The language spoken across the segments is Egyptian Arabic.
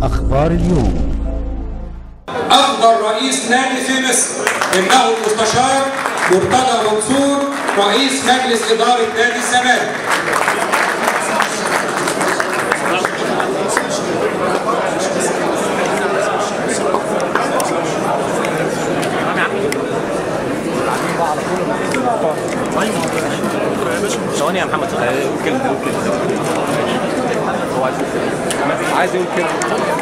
أخبار اليوم أفضل رئيس نادي في مصر إنه المستشار مرتضى منصور رئيس مجلس إدارة نادي الزمالك ثواني يا محمد قول كلمه قول كلمه هو عايز يقول كلمه عايز يقول كلمه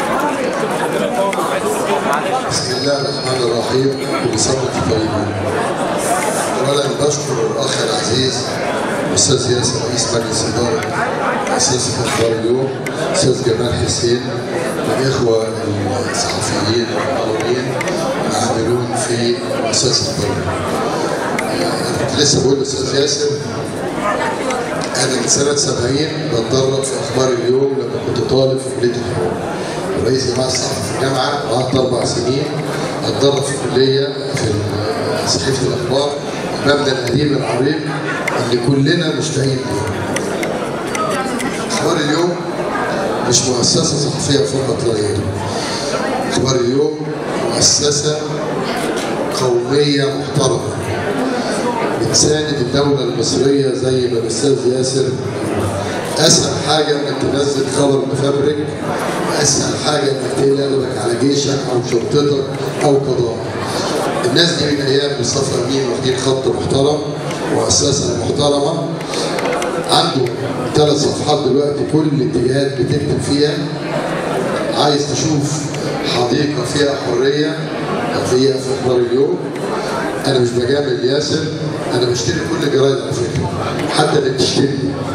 بسم الله الرحمن الرحيم كل سنه وانتم طيبين. اولا بشكر الاخ العزيز الاستاذ ياسر رئيس مجلس اداره مؤسسه اخبار اليوم استاذ جمال حسين والاخوه الصحفيين والمقاولين العاملون في مؤسسه اخبار اليوم. انا كنت لسه بقول للاستاذ ياسر انا من سنه 70 بتدرب في اخبار اليوم لما كنت طالب في كليه الحقوق. رئيس جماعه الصحفي في الجامعه قعدت اربع سنين اتدرب في الكليه في صحيفه الاخبار المبنى القديم العريق اللي كلنا مشتاقين له. اخبار اليوم مش مؤسسه صحفيه فقط لا غير. اخبار اليوم مؤسسه قوميه محترمه بتساند الدوله المصريه زي ما الاستاذ ياسر اسهل حاجه انك تنزل خبر مفبرك اسهل حاجه انك تقلق قلبك على جيشك او شرطتك او قضاء الناس دي من ايام مصطفى امين واخدين خط محترم مؤسسه محترمه عنده ثلاث صفحات دلوقتي كل الاتجاهات بتكتب فيها عايز تشوف حديقه فيها حريه هتلاقيها في اخبار اليوم انا مش بجامل ياسر انا بشتري كل الجرايد على فكره حتى اللي بتشتري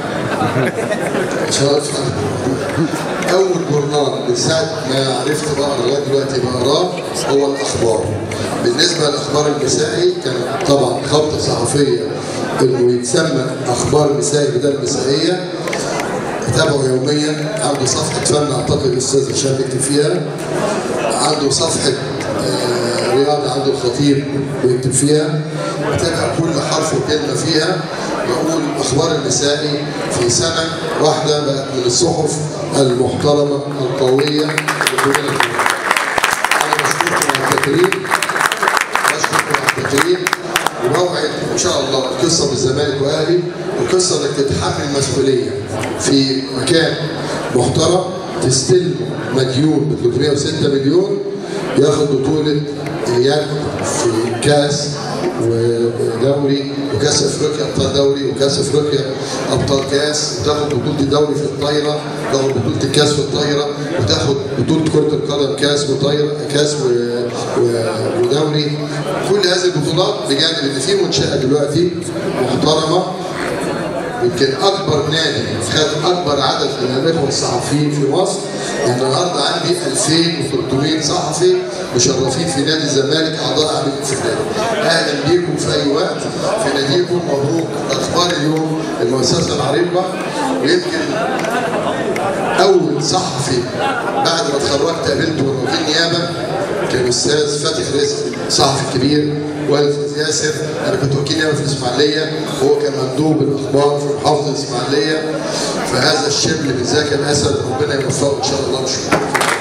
مش عارف اول جورنال من ساعه ما عرفت بقرا لغايه دلوقتي بقراه هو الاخبار بالنسبه للاخبار المسائي كان طبعا خبطه صحفيه انه يتسمى اخبار مسائي بدل مسائيه بتابعه يوميا عنده صفحه فن اعتقد الاستاذ هشام بيكتب فيها عنده صفحه آه، رياضه عنده الخطيب بيكتب فيها بتابع كل حرف وكلمه فيها بقول اخبار النسائي في سنه واحده بقت من الصحف المحترمه القويه اللي كلنا فيها. انا بشكركم على التكريم بشكركم على التكريم وموعد ان شاء الله القصه بالزمالك واهلي القصه انك تتحمل مسؤوليه في مكان محترم تستلم مديون ب 306 مليون ياخد بطوله اليد في كاس ودوري وكاس افريقيا ابطال دوري وكاس افريقيا ابطال كاس وتاخد بطوله الدوري في الطايره وتاخد بطوله الكاس في الطايره وتاخد بطوله كره القدم كاس وطايره كاس و... و... ودوري كل هذه البطولات بجانب ان في منشاه دلوقتي محترمه يمكن اكبر نادي خد اكبر عدد من الاخوه الصحفيين في مصر يعني النهارده عندي 2300 صحفي مشرفين في نادي الزمالك اعضاء عاملين في النادي اهلا بيكم في اي وقت في ناديكم مبروك اخبار اليوم المؤسسه العريقه ويمكن اول صحفي بعد ما اتخرجت قابلته وانا وكيل نيابه كان الاستاذ فتحي رزق صحفي كبير والاستاذ ياسر انا كنت وكيل نيابه في الاسماعيليه وهو كان مندوب الاخبار في محافظه الاسماعيليه فهذا الشبل من ذاك الاسد ربنا يوفقه ان شاء الله وشكرا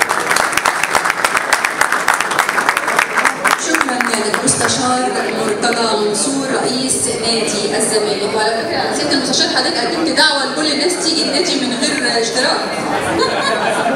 شكرا للمستشار مرتضى منصور رئيس نادي الزمالك وعلى فكره سياده المستشار حضرتك قدمت دعوه لكل الناس تيجي النادي من غير اشتراك